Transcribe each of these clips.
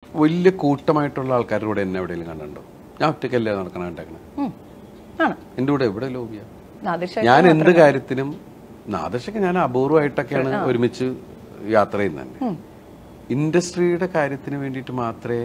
വലിയ കൂട്ടമായിട്ടുള്ള ആൾക്കാരുടെ കൂടെ എന്നെ എവിടെയെങ്കിലും കണ്ടിട്ടുണ്ടോ ഞാൻ ഒറ്റയ്ക്കല്ലേ നടക്കണം കണ്ടേക്കണേ ഉം. ആണ് എൻ്റെ കൂടെ എവിടെ ലോബിയാ നാദിർ ഞാൻ എന്ത് കാര്യത്തിനും നാദർശക്ക് ഞാൻ അപൂർവമായിട്ടൊക്കെയാണ് ഒരുമിച്ച് യാത്ര ചെയ്യുന്നത് തന്നെ ഇൻഡസ്ട്രിയുടെ കാര്യത്തിന് വേണ്ടിയിട്ട് മാത്രമേ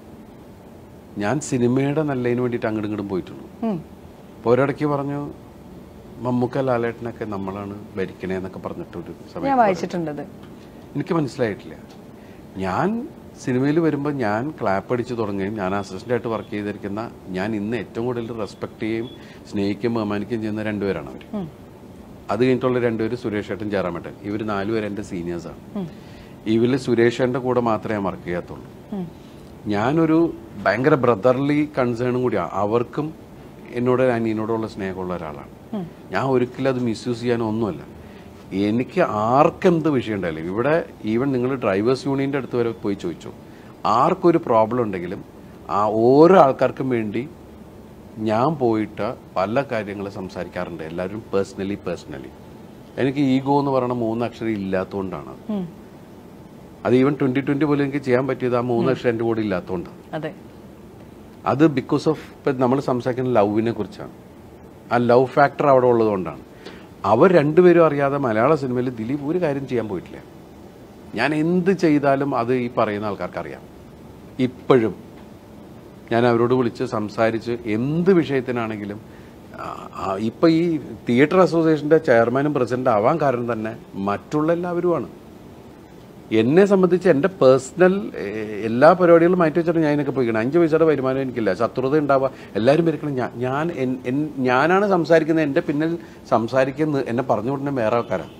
ഞാൻ സിനിമയുടെ നല്ലതിന് വേണ്ടിയിട്ട് അങ്ങോട്ടും ഇങ്ങോട്ടും പോയിട്ടുള്ളൂ അപ്പോൾ ഒരിടയ്ക്ക് പറഞ്ഞു മമ്മൂക്ക ലാലേട്ടനൊക്കെ നമ്മളാണ് ഭരിക്കണേ എന്നൊക്കെ പറഞ്ഞിട്ടൊരു ഞാൻ സമയം വായിച്ചിട്ടുണ്ട് ഇത്. എനിക്ക് മനസ്സിലായിട്ടില്ല ഞാൻ സിനിമയിൽ വരുമ്പോൾ ഞാൻ ക്ലാപ്പ് അടിച്ച് തുടങ്ങുകയും ഞാൻ അസിസ്റ്റന്റ് ആയിട്ട് വർക്ക് ചെയ്തിരിക്കുന്ന ഞാൻ ഇന്ന് ഏറ്റവും കൂടുതൽ റെസ്പെക്ട് ചെയ്യുകയും സ്നേഹിക്കുകയും ബഹുമാനിക്കുകയും ചെയ്യുന്ന രണ്ടുപേരാണ് അവർ അത് കഴിഞ്ഞിട്ടുള്ള രണ്ടുപേര് സുരേഷ് ഏട്ടൻ ജയറാമേട്ടൻ ഇവർ നാലുപേരും എൻ്റെ സീനിയേഴ്സാണ് ഇവരിൽ സുരേഷേട്ടൻ്റെ കൂടെ മാത്രമേ ഞാൻ വർക്ക് ചെയ്യാത്തുള്ളൂ ഞാനൊരു ഭയങ്കര ബ്രദർലി കൺസേണും കൂടിയാണ് അവർക്കും എന്നോട് അനിയനോടുള്ള സ്നേഹമുള്ള ഒരാളാണ് ഞാൻ ഒരിക്കലും അത് മിസ്യൂസ് ചെയ്യാനോ ഒന്നുമല്ല എനിക്ക് ആർക്കെന്ത് വിഷയം ഉണ്ടായാലും ഇവിടെ ഈവൻ നിങ്ങൾ ഡ്രൈവേഴ്സ് യൂണിയൻ്റെ അടുത്ത് വരെ പോയി ചോദിച്ചു ആർക്കൊരു പ്രോബ്ലം ഉണ്ടെങ്കിലും ആ ഓരോ ആൾക്കാർക്കും വേണ്ടി ഞാൻ പോയിട്ട് പല കാര്യങ്ങൾ സംസാരിക്കാറുണ്ട് എല്ലാവരും പേഴ്സണലി പേഴ്സണലി എനിക്ക് ഈഗോ എന്ന് പറയുന്ന മൂന്ന് അക്ഷരം ഇല്ലാത്തതുകൊണ്ടാണ് അത്. അത് ഈവൻ ട്വന്റി ട്വന്റി പോലും എനിക്ക് ചെയ്യാൻ പറ്റിയത് ആ മൂന്ന് അക്ഷരം എൻ്റെ കൂടെ ഇല്ലാത്തതുകൊണ്ടാണ് അതെ അത് ബിക്കോസ് ഓഫ് ഇപ്പം നമ്മൾ സംസാരിക്കുന്ന ലവിനെ കുറിച്ചാണ് ആ ലവ് ഫാക്ടർ അവിടെ ഉള്ളതുകൊണ്ടാണ് അവർ രണ്ടുപേരും അറിയാതെ മലയാള സിനിമയിൽ ദിലീപ് ഒരു കാര്യം ചെയ്യാൻ പോയിട്ടില്ല ഞാൻ എന്ത് ചെയ്താലും അത് ഈ പറയുന്ന ആൾക്കാർക്ക് അറിയാം ഇപ്പോഴും ഞാൻ അവരോട് വിളിച്ച് സംസാരിച്ച് എന്ത് വിഷയത്തിനാണെങ്കിലും ആ, ആ, ഇപ്പൊ ഈ തിയേറ്റർ അസോസിയേഷന്റെ ചെയർമാനും പ്രസിഡന്റ് ആവാൻ കാരണം തന്നെ മറ്റുള്ള എല്ലാവരുമാണ് എന്നെ സംബന്ധിച്ച് എൻ്റെ പേഴ്സണൽ എല്ലാ പരിപാടികളും മാറ്റി വെച്ചിട്ട് ഞാൻ ഇതിനൊക്കെ പോയിക്കണം അഞ്ച് പൈസയുടെ വരുമാനം എനിക്കില്ല ശത്രുത ഉണ്ടാവുക എല്ലാവരും വരിക്കണം ഞാൻ ഞാൻ എൻ- എൻ- ഞാനാണ് സംസാരിക്കുന്നത് എൻ്റെ പിന്നിൽ സംസാരിക്കുന്നത് എന്നെ പറഞ്ഞു വിടുന്ന വേറെ ആൾക്കാരാണ്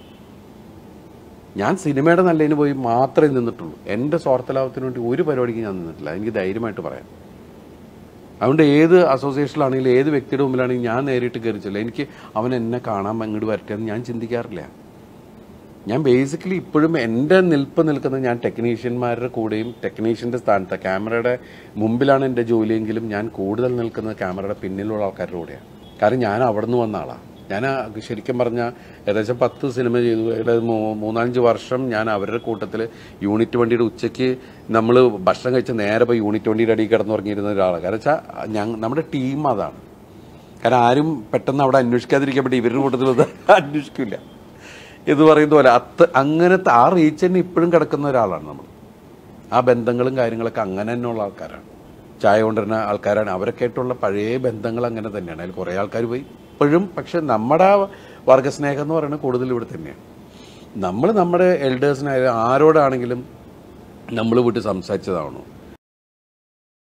ഞാൻ സിനിമയുടെ നല്ലതിന് പോയി മാത്രമേ നിന്നിട്ടുള്ളൂ എൻ്റെ സ്വാർത്ഥലാഭത്തിന് വേണ്ടി ഒരു പരിപാടിക്ക് ഞാൻ നിന്നിട്ടില്ല എനിക്ക് ധൈര്യമായിട്ട് പറയാം അതുകൊണ്ട് ഏത് അസോസിയേഷനിലാണെങ്കിലും ഏത് വ്യക്തിയുടെ മുമ്പിലാണെങ്കിലും ഞാൻ നേരിട്ട് കയറിച്ചില്ല എനിക്ക് അവൻ എന്നെ കാണാൻ അങ്ങോട്ട് വരട്ടെ എന്ന് ഞാൻ ചിന്തിക്കാറില്ല ഞാൻ ബേസിക്കലി ഇപ്പോഴും എൻ്റെ നിൽപ്പ് നിൽക്കുന്നത് ഞാൻ ടെക്നീഷ്യന്മാരുടെ കൂടെയും ടെക്നീഷ്യൻ്റെ സ്ഥാനത്ത് ക്യാമറയുടെ മുമ്പിലാണ് എൻ്റെ ജോലിയെങ്കിലും ഞാൻ കൂടുതൽ നിൽക്കുന്നത് ക്യാമറയുടെ പിന്നിലുള്ള ആൾക്കാരുടെ കൂടെയാണ് കാരണം ഞാൻ അവിടെ നിന്ന് വന്ന ആളാണ് ഞാൻ ആ ശരിക്കും പറഞ്ഞാൽ ഏകദേശം പത്ത് സിനിമ ചെയ്തു അതായത് മൂ- മൂന്നാലഞ്ച് വർഷം ഞാൻ അവരുടെ കൂട്ടത്തിൽ യൂണിറ്റ് വണ്ടിയുടെ ഉച്ചയ്ക്ക് നമ്മൾ ഭക്ഷണം കഴിച്ച് നേരെ പോയി യൂണിറ്റ് വണ്ടിയുടെ അടിയിൽ കിടന്നുറങ്ങിയിരുന്ന ഒരാളാണ് കാരണം വെച്ചാൽ ഞങ്ങൾ നമ്മുടെ ടീം അതാണ് കാരണം ആരും പെട്ടെന്ന് അവിടെ അന്വേഷിക്കാതിരിക്കാൻ വേണ്ടി ഇവരുടെ കൂട്ടത്തിൽ ഇത് അന്വേഷിക്കില്ല എന്ന് പറയുന്ന പോലെ അത്ത അങ്ങനത്തെ ആ റീച്ച് തന്നെ ഇപ്പോഴും കിടക്കുന്ന ഒരാളാണ് നമ്മൾ ആ ബന്ധങ്ങളും കാര്യങ്ങളൊക്കെ അങ്ങനെ തന്നെയുള്ള ആൾക്കാരാണ് ചായ കൊണ്ടുവരുന്ന ആൾക്കാരാണ് അവരൊക്കെ ആയിട്ടുള്ള പഴയ ബന്ധങ്ങൾ അങ്ങനെ തന്നെയാണ് അതിൽ കുറേ ആൾക്കാർ പോയി ഇപ്പോഴും പക്ഷെ നമ്മുടെ ആ വർഗസ്നേഹം എന്ന് പറയുന്നത് കൂടുതൽ ഇവിടെ തന്നെയാണ് നമ്മൾ നമ്മുടെ എൽഡേഴ്സിനായാലും ആരോടാണെങ്കിലും നമ്മൾ വിട്ട് സംസാരിച്ചതാവണം